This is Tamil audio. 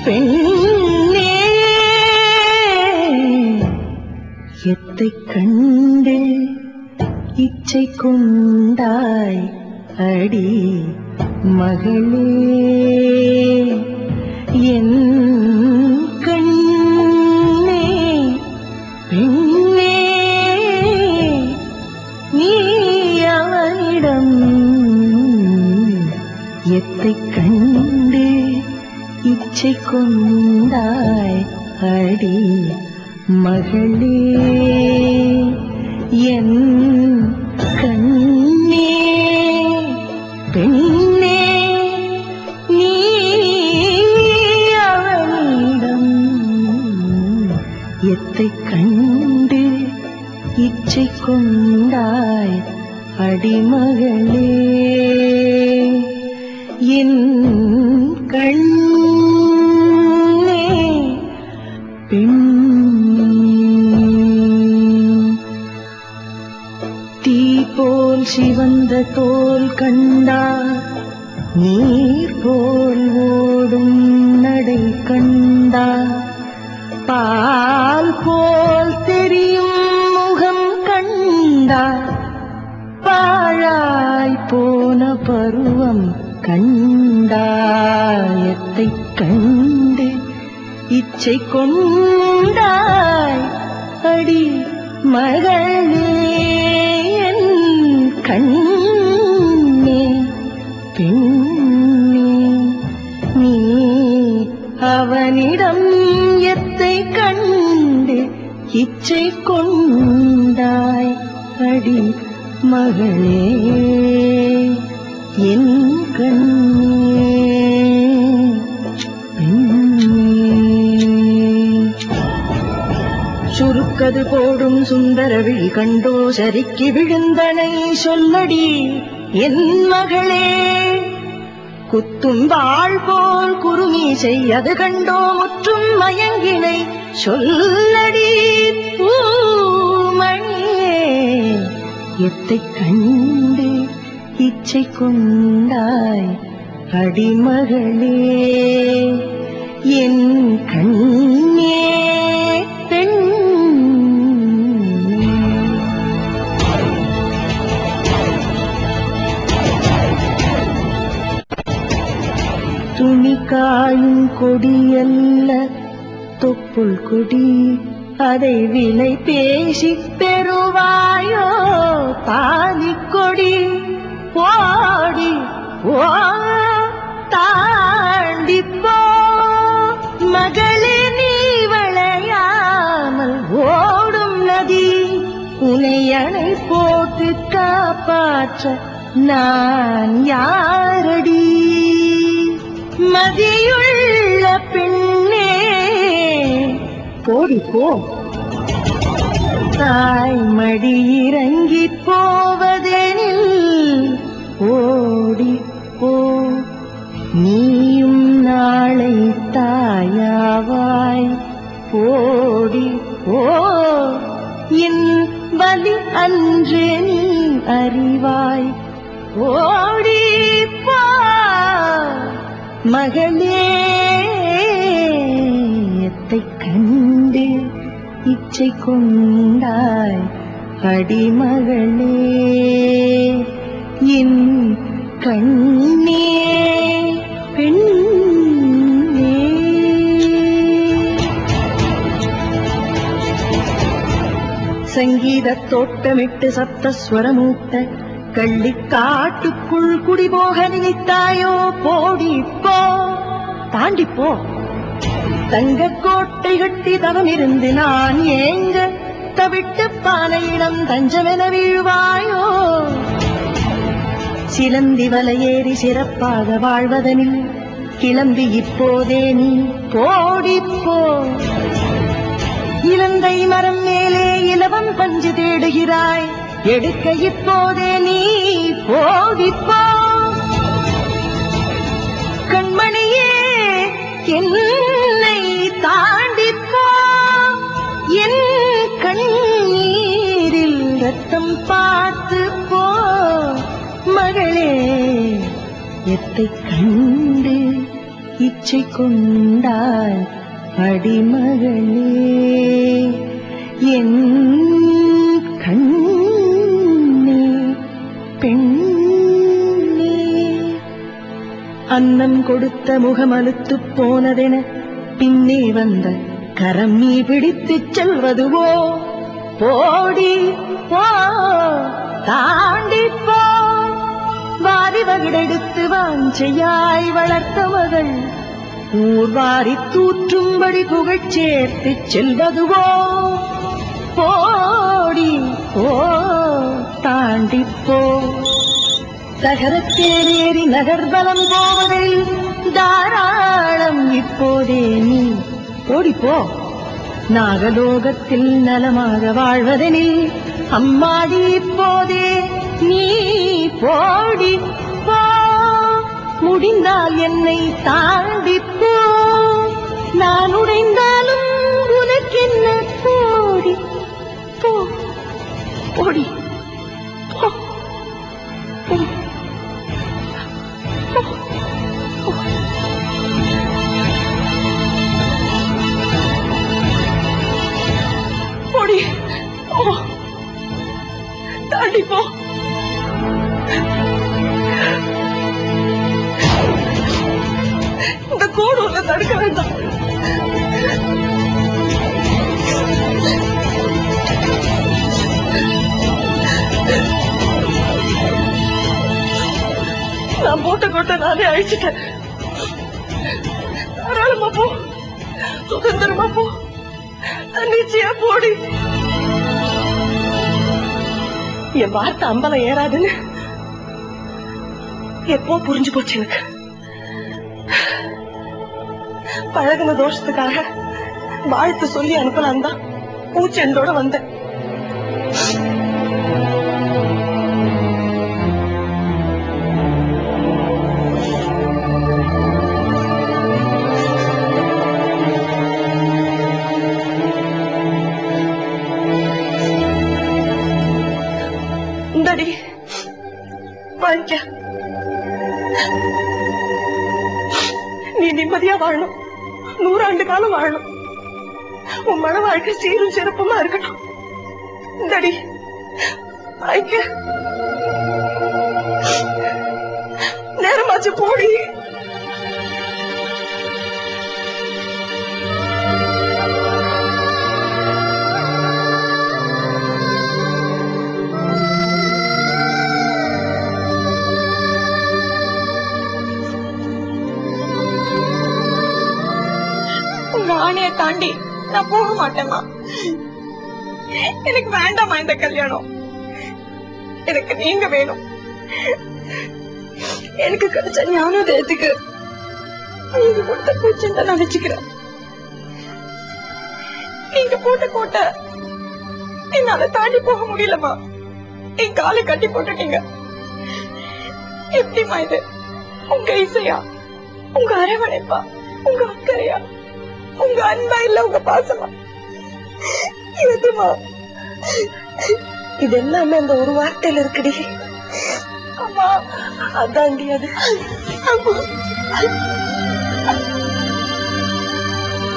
பெண்ணே எத்தை கண்டு இச்சை கொண்டாய் அடி மகளே என் கண்ணே பெண்ணே நீ அவனிடம் எத்தை கண்டு இச்சை கொண்டாய் அடி மகளே என் கண்ணே பெண்ணே நீ அவனிடம் எத்தை கண்டு இச்சை கொண்டாய் அடிமகளே என் கண்ணே பெண் தீ போல் சிவந்த தோல் கண்டா நீர் போல் ஓடும் நடை கண்டா பால் போல் தெரியும் முகம் கண்டா பாழாய் போன பருவம் கண்டாயத்தை கண்டு இச்சை கொண்டாய் அடி மகளே என் கண்ணே பெண்ணே நீ அவனிடம் எத்தை கண்டு இச்சை கொண்டாய் அடி மகளே என் கண்ணே பெண்ணே சுருக்கது போடும் சுந்தர விழி கண்டோ சரிக்கு விழுந்தனை சொல்லடி என் மகளே குத்தும் வாழ் போல் குருமி செய்யது கண்டோ முற்றும் மயங்கினை சொல்லடி பூமணியே எத்தை கண்டு இச்சை கொண்டாய் அடிமகளே என் கண்ணே பெண் துணி காயும் கொடியல்ல தொப்புள் கொடி அதை விலை பேசி பெறுவாயோ தாலி கொடி ஓடி ஓ தாண்டி போ மகளே நீ விளையாமல் ஓடும் நதி உனை அணை போட்டு காப்பாற்ற நான் யாரடி மதியுள்ள பெண்ணே போடி போ தாய் மடி இறங்கி போவதெனில் ஓடி போ நீயும் நாளை தாயாவாய் ஓடி போ என் வலி அன்று நீ அறிவாய் ஓடி போ மகளே எத்தை கண்டு இச்சை கொண்டாய் அடிமகளே என் கண்ணே பெண்ணே சங்கீத தோட்டமிட்டு சப்தஸ்வரமூட்ட கள்ளி காட்டுக்குள் குடிபோக நினைத்தாயோ போடி போ தாண்டி போ தங்க கோட்டை கட்டி தவம் இருந்து நான் ஏங்க தவிட்டு பானையிடம் தஞ்சமென வீழ்வாயோ சிலந்தி வலையேறி சிறப்பாக வாழ்வதனில் கிளம்பி இப்போதே நீ போடி போ இலந்தை மரம் மேலே இலவம் பஞ்சு தேடுகிறாய் எடுக்க இப்போதே நீ போடிப்போ கண்மணியே என்னை தாண்டிப்போ என் கண்ணீரில் ரத்தம் பார்த்து போ மகளே எத்தை கண்டு இச்சை கொண்டாய் அடிமகளே என் கண்ணே பெண்ணே அன்னம் கொடுத்த முகமலுத்துப் போனதென பின்னே வந்த கரம் நீ பிடித்துச் செல்வதுவோ போடி போ தாண்டி போ வாரி வகிடெடுத்து வாஞ்சையாய் வளர்த்த மகள் ஊர்வாரி தூற்றும்படி புகழ் சேர்த்துச் செல்வதுவோ போடி போ தாண்டி போ நகரத்தேரேறி நகர்வலம் போவதில் தாராளம் இப்போதே நீ ஓடிப்போ நாகலோகத்தில் நலமாக வாழ்வதெனில் அம்மாடி இப்போதே நீ போடி போ முடிந்தால் என்னை தாண்டி போ நான் உடைந்தாலும் உனக்கென்ன போடி போ ஓடி போ போ போடி போ தாண்டி போ இந்த கோடு உன்னை தடுக்க வேண்டாம் நான் போட்ட கோட்டை நானே அழிச்சிட்டேன் தாராளமா போ சுதந்திரமா போ தன்னிச்சையா போடி என் வார்த்தை அம்பலம் ஏறாதுன்னு எப்போ புரிஞ்சு போச்சு எனக்கு பழகுன தோஷத்துக்காக வாழ்த்து சொல்லி அனுப்பலாம் தான் பூச்செண்டோட வந்தேன் இந்தடி வாங்கிக்க நீ நிம்மதியா வாழணும் நூறாண்டு காலம் வாழணும் உன் மன வாழ்க்கை சீரும் சிறப்புமா இருக்கட்டும் இந்தடி வாங்கிக்க நேரமாச்சு போடி உங்க ஆணைய தாண்டி நான் போக மாட்டேமா எனக்கு வேண்டாமா இந்த கல்யாணம் எனக்கு நீங்க வேணும் எனக்கு கிடைச்ச ஞானோதயத்துக்கு நீங்க கொடுத்த பூச்செண்டை நான் வச்சுக்கிறேன் நீங்க போட்ட கோட்டை என்னால தாண்டி போக முடியலமா என் காலை கட்டி போட்டுட்டீங்க எப்படிமா இது உங்க இசையா உங்க அரவணைப்பா உங்க அக்கறையா உங்க அன்பா இல்ல உங்க பாசமா எதுமா இது எல்லாமே அந்த ஒரு வார்த்தையில இருக்குடி அம்மா அதாண்டி அது அம்மா